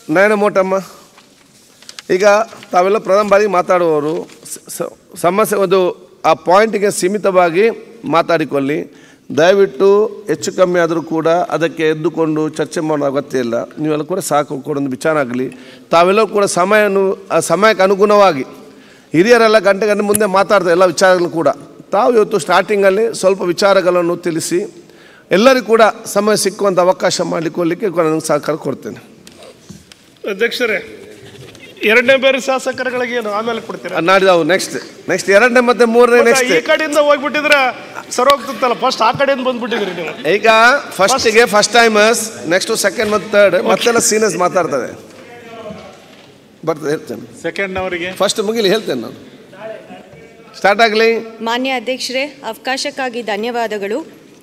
ನಯನ ಮೋಟಮ್ಮ ಈಗ ತಾವೆಲ್ಲ ಪ್ರಥಮ ಬಾರಿ ಮಾತಾಡುವವರು ಸ- ಸ- ಸಮಸ್ಯೆ ಒಂದು ಆ ಪಾಯಿಂಟಿಗೆ ಸೀಮಿತವಾಗಿ ಮಾತಾಡಿಕೊಳ್ಳಿ ದಯವಿಟ್ಟು ಹೆಚ್ಚು ಕಮ್ಮಿ ಆದರೂ ಕೂಡ ಅದಕ್ಕೆ ಎದ್ದುಕೊಂಡು ಚರ್ಚೆ ಮಾಡೋ ಅಗತ್ಯ ಇಲ್ಲ ನೀವೆಲ್ಲ ಕೂಡ ಸಾಕು ಕೂಡ ಒಂದು ವಿಚಾರ ಆಗಲಿ ತಾವೆಲ್ಲರೂ ಕೂಡ ಸಮಯನು ಆ ಸಮಯಕ್ಕೆ ಅನುಗುಣವಾಗಿ ಹಿರಿಯರೆಲ್ಲ ಗಂಟೆ ಗಂಟೆ ಮುಂದೆ ಮಾತಾಡ್ತಾರೆ ಎಲ್ಲ ವಿಚಾರಗಳು ಕೂಡ ತಾವು ಇವತ್ತು ಸ್ಟಾರ್ಟಿಂಗಲ್ಲಿ ಸ್ವಲ್ಪ ವಿಚಾರಗಳನ್ನು ತಿಳಿಸಿ ಎಲ್ಲರಿಗೂ ಕೂಡ ಸಮಯ ಸಿಕ್ಕುವಂಥ ಅವಕಾಶ ಮಾಡಿಕೊಳ್ಳಿಕ್ಕೆ ನಾನು ಸಹಕಾರ ಕೊಡ್ತೇನೆ ಅಧ್ಯಕ್ಷರೇ ಎರಡನೇ ಬೇರೆ ಶಾಸಕರುಗಳಿಗೆ ಏನು ಆಮೇಲೆ ಕೊಡ್ತೀರಾ ನಾಡಿದವು ನೆಕ್ಸ್ಟ್ ನೆಕ್ಸ್ಟ್ ಎರಡನೇ ಮತ್ತೆ ಮೂರನೇ ಮತ್ತೆ ನೆಕ್ಸ್ಟ್ ಈ ಕಡೆಯಿಂದ ಹೋಗ್ಬಿಟ್ಟಿದ್ರೆ ಸರ್ ಹೋಗ್ತಿತ್ತಲ್ಲ ಫಸ್ಟ್ ಆ ಕಡೆಯಿಂದ ಬಂದ್ಬಿಟ್ಟಿದ್ರಿ ನೀವು ಈಗ ಫಸ್ಟಿಗೆ ಫಸ್ಟ್ ಟೈಮರ್ಸ್ ನೆಕ್ಸ್ಟ್ ಸೆಕೆಂಡ್ ಮತ್ತು ಥರ್ಡ್ ಮತ್ತೆಲ್ಲ ಸೀನಿಯರ್ಸ್ ಮಾತಾಡ್ತದೆ ಬರ್ತದೆ ಹೇಳ್ತೇನೆ ಸೆಕೆಂಡ್ ಅವರಿಗೆ ಫಸ್ಟ್ ಮುಗಿಲಿ ಹೇಳ್ತೇನೆ ನಾನು ಸ್ಟಾರ್ಟ್ ಆಗಲಿ ಮಾನ್ಯ ಅಧ್ಯಕ್ಷರೇ ಅವಕಾಶಕ್ಕಾಗಿ ಧನ್ಯವಾದಗಳು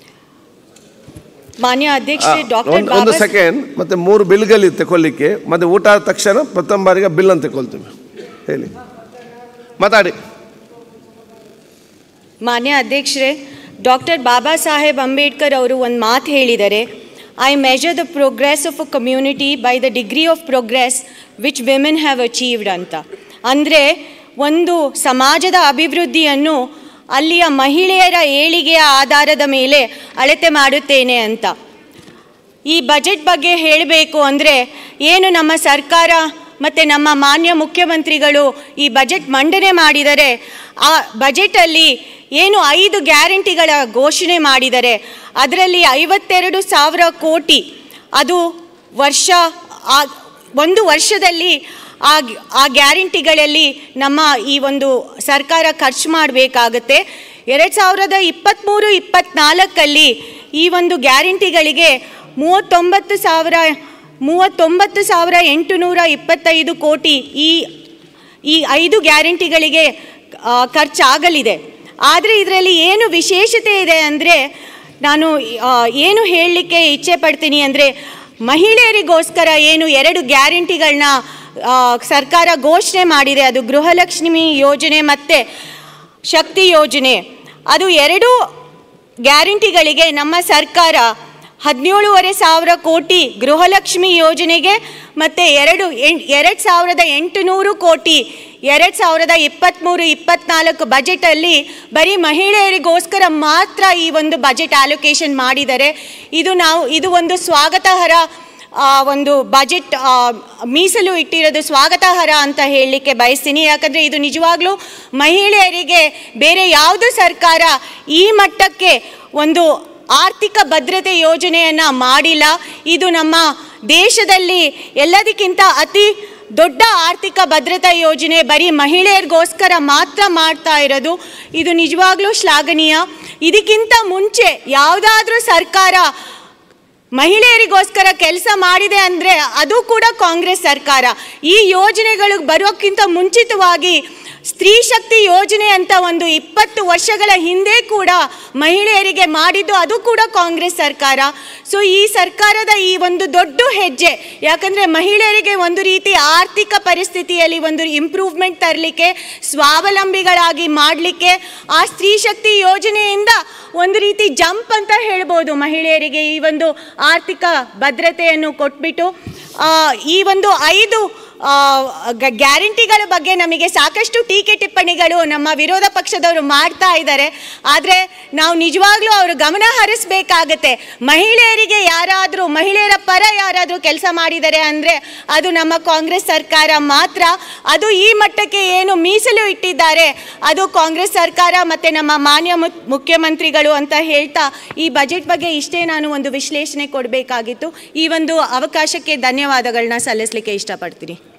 ಮಾನ್ಯ ಅಧ್ಯಕ್ಷರೇ ಡಾಕ್ಟರ್ ಒಂದು ಒಂದು ಬಾಬಾ ಸೆಕೆಂಡ್ ಮತ್ತೆ ಮೂರು ಬಿಲ್ಗಳು ತಗೊಳ್ಳಿಕ್ಕೆ ಮತ್ತೆ ಊಟ ಆದ ತಕ್ಷಣ ಪ್ರಥಮ ಬಾರಿಗೆ ಬಿಲ್ ಅಂತ ತಗೊಳ್ತೀವಿ ಹೇಳಿ ಮಾತಾಡಿ ಮಾನ್ಯ ಅಧ್ಯಕ್ಷರೇ ಡಾಕ್ಟರ್ ಬಾಬಾ ಸಾಹೇಬ್ ಅಂಬೇಡ್ಕರ್ ಅವರು ಒಂದು ಮಾತು ಹೇಳಿದ್ದಾರೆ I measure the progress of a community by the degree of progress which women have achieved ಅಂತ ಅಂದರೆ ಒಂದು ಸಮಾಜದ ಅಭಿವೃದ್ಧಿಯನ್ನು ಅಲ್ಲಿಯ ಮಹಿಳೆಯರ ಏಳಿಗೆಯ ಆಧಾರದ ಮೇಲೆ ಅಳತೆ ಮಾಡುತ್ತೇನೆ ಅಂತ ಈ ಬಜೆಟ್ ಬಗ್ಗೆ ಹೇಳಬೇಕು ಅಂದರೆ ಏನು ನಮ್ಮ ಸರ್ಕಾರ ಮತ್ತು ನಮ್ಮ ಮಾನ್ಯ ಮುಖ್ಯಮಂತ್ರಿಗಳು ಈ ಬಜೆಟ್ ಮಂಡನೆ ಮಾಡಿದರೆ ಆ ಬಜೆಟಲ್ಲಿ ಏನು ಐದು ಗ್ಯಾರಂಟಿಗಳ ಘೋಷಣೆ ಮಾಡಿದರೆ ಅದರಲ್ಲಿ ಐವತ್ತೆರಡು ಸಾವಿರ ಕೋಟಿ ಅದು ವರ್ಷ ಆ ಒಂದು ವರ್ಷದಲ್ಲಿ ಆ ಆ ಗ್ಯಾರಂಟಿಗಳಲ್ಲಿ ನಮ್ಮ ಈ ಒಂದು ಸರ್ಕಾರ ಖರ್ಚು ಮಾಡಬೇಕಾಗತ್ತೆ ಎರಡು ಸಾವಿರದ ಇಪ್ಪತ್ತ್ಮೂರು ಇಪ್ಪತ್ತ್ನಾಲ್ಕಲ್ಲಿ ಈ ಒಂದು ಗ್ಯಾರಂಟಿಗಳಿಗೆ ಮೂವತ್ತೊಂಬತ್ತು ಸಾವಿರ ಮೂವತ್ತೊಂಬತ್ತು ಸಾವಿರ ಎಂಟುನೂರ ಇಪ್ಪತ್ತೈದು ಕೋಟಿ ಈ ಈ ಐದು ಗ್ಯಾರಂಟಿಗಳಿಗೆ ಆ, ಖರ್ಚಾಗಲಿದೆ ಆದರೆ ಇದರಲ್ಲಿ ಏನು ವಿಶೇಷತೆ ಇದೆ ಅಂದರೆ ನಾನು ಆ, ಏನು ಹೇಳಲಿಕ್ಕೆ ಇಚ್ಛೆ ಪಡ್ತೀನಿ ಅಂದರೆ ಮಹಿಳೆಯರಿಗೋಸ್ಕರ ಏನು ಎರಡು ಗ್ಯಾರಂಟಿಗಳನ್ನ ಸರ್ಕಾರ ಘೋಷಣೆ ಮಾಡಿದೆ ಅದು ಗೃಹಲಕ್ಷ್ಮಿ ಯೋಜನೆ ಮತ್ತು ಶಕ್ತಿ ಯೋಜನೆ ಅದು ಎರಡು ಗ್ಯಾರಂಟಿಗಳಿಗೆ ನಮ್ಮ ಸರ್ಕಾರ ಹದಿನೇಳುವರೆ ಸಾವಿರ ಕೋಟಿ ಗೃಹಲಕ್ಷ್ಮಿ ಯೋಜನೆಗೆ ಮತ್ತು ಎರಡು ಎಂ ಎರಡು ಸಾವಿರದ ಎಂಟುನೂರು ಕೋಟಿ ಎರಡು ಸಾವಿರದ ಇಪ್ಪತ್ತ್ಮೂರು ಇಪ್ಪತ್ತ್ನಾಲ್ಕು ಬಜೆಟಲ್ಲಿ ಬರೀ ಮಹಿಳೆಯರಿಗೋಸ್ಕರ ಮಾತ್ರ ಈ ಒಂದು ಬಜೆಟ್ ಅಲೋಕೇಶನ್ ಮಾಡಿದ್ದಾರೆ ಇದು ನಾವು ಇದು ಒಂದು ಸ್ವಾಗತಾರ್ಹ ಆ, ಒಂದು ಬಜೆಟ್ ಆ, ಮೀಸಲು ಇಟ್ಟಿರೋದು ಸ್ವಾಗತಾರ್ಹ ಅಂತ ಹೇಳಲಿಕ್ಕೆ ಬಯಸ್ತೀನಿ ಯಾಕಂದರೆ ಇದು ನಿಜವಾಗ್ಲೂ ಮಹಿಳೆಯರಿಗೆ ಬೇರೆ ಯಾವುದೂ ಸರ್ಕಾರ ಈ ಮಟ್ಟಕ್ಕೆ ಒಂದು ಆರ್ಥಿಕ ಭದ್ರತೆ ಯೋಜನೆಯನ್ನು ಮಾಡಿಲ್ಲ ಇದು ನಮ್ಮ ದೇಶದಲ್ಲಿ ಎಲ್ಲದಕ್ಕಿಂತ ಅತಿ ದೊಡ್ಡ ಆರ್ಥಿಕ ಭದ್ರತಾ ಯೋಜನೆ ಬರೀ ಮಹಿಳೆಯರಿಗೋಸ್ಕರ ಮಾತ್ರ ಮಾಡ್ತಾ ಇರೋದು ಇದು ನಿಜವಾಗ್ಲೂ ಶ್ಲಾಘನೀಯ ಇದಕ್ಕಿಂತ ಮುಂಚೆ ಯಾವುದಾದ್ರೂ ಸರ್ಕಾರ ಮಹಿಳೆಯರಿಗೋಸ್ಕರ ಕೆಲಸ ಮಾಡಿದೆ ಅಂದರೆ ಅದು ಕೂಡ ಕಾಂಗ್ರೆಸ್ ಸರ್ಕಾರ ಈ ಯೋಜನೆಗಳು ಬರೋಕ್ಕಿಂತ ಮುಂಚಿತವಾಗಿ ಸ್ತ್ರೀ ಶಕ್ತಿ ಯೋಜನೆ ಅಂತ ಒಂದು ಇಪ್ಪತ್ತು ವರ್ಷಗಳ ಹಿಂದೆ ಕೂಡ ಮಹಿಳೆಯರಿಗೆ ಮಾಡಿದ್ದು ಅದು ಕೂಡ ಕಾಂಗ್ರೆಸ್ ಸರ್ಕಾರ ಸೊ ಈ ಸರ್ಕಾರದ ಈ ಒಂದು ದೊಡ್ಡ ಹೆಜ್ಜೆ ಯಾಕಂದರೆ ಮಹಿಳೆಯರಿಗೆ ಒಂದು ರೀತಿ ಆರ್ಥಿಕ ಪರಿಸ್ಥಿತಿಯಲ್ಲಿ ಒಂದು ಇಂಪ್ರೂವ್ಮೆಂಟ್ ತರಲಿಕ್ಕೆ ಸ್ವಾವಲಂಬಿಗಳಾಗಿ ಮಾಡಲಿಕ್ಕೆ ಆ ಸ್ತ್ರೀ ಶಕ್ತಿ ಯೋಜನೆಯಿಂದ ಒಂದು ರೀತಿ ಜಂಪ್ ಅಂತ ಹೇಳ್ಬೋದು ಮಹಿಳೆಯರಿಗೆ ಈ ಒಂದು ಆರ್ಥಿಕ ಭದ್ರತೆಯನ್ನು ಕೊಟ್ಬಿಟ್ಟು ಆ, ಈ ಒಂದು ಐದು ಆ, ಗ- ಗ್ಯಾರಂಟಿಗಳ ಬಗ್ಗೆ ನಮಗೆ ಸಾಕಷ್ಟು ಟೀಕೆ ಟಿಪ್ಪಣಿಗಳು ನಮ್ಮ ವಿರೋಧ ಪಕ್ಷದವರು ಮಾಡ್ತಾ ಇದ್ದಾರೆ ಆದರೆ ನಾವು ನಿಜವಾಗ್ಲೂ ಅವರು ಗಮನ ಹರಿಸ್ಬೇಕಾಗತ್ತೆ ಮಹಿಳೆಯರಿಗೆ ಯಾರಾದರೂ ಮಹಿಳೆಯರ ಪರ ಯಾರಾದರೂ ಕೆಲಸ ಮಾಡಿದ್ದಾರೆ ಅಂದರೆ ಅದು ನಮ್ಮ ಕಾಂಗ್ರೆಸ್ ಸರ್ಕಾರ ಮಾತ್ರ ಅದು ಈ ಮಟ್ಟಕ್ಕೆ ಏನು ಮೀಸಲು ಇಟ್ಟಿದ್ದಾರೆ ಅದು ಕಾಂಗ್ರೆಸ್ ಸರ್ಕಾರ ಮತ್ತು ನಮ್ಮ ಮಾನ್ಯ ಮು- ಮುಖ್ಯಮಂತ್ರಿಗಳು ಅಂತ ಹೇಳ್ತಾ ಈ ಬಜೆಟ್ ಬಗ್ಗೆ ಇಷ್ಟೇ ನಾನು ಒಂದು ವಿಶ್ಲೇಷಣೆ ಕೊಡಬೇಕಾಗಿತ್ತು ಈ ಒಂದು ಅವಕಾಶಕ್ಕೆ ಧನ್ಯವಾದಗಳನ್ನ ಸಲ್ಲಿಸಲಿಕ್ಕೆ ಇಷ್ಟಪಡ್ತೀನಿ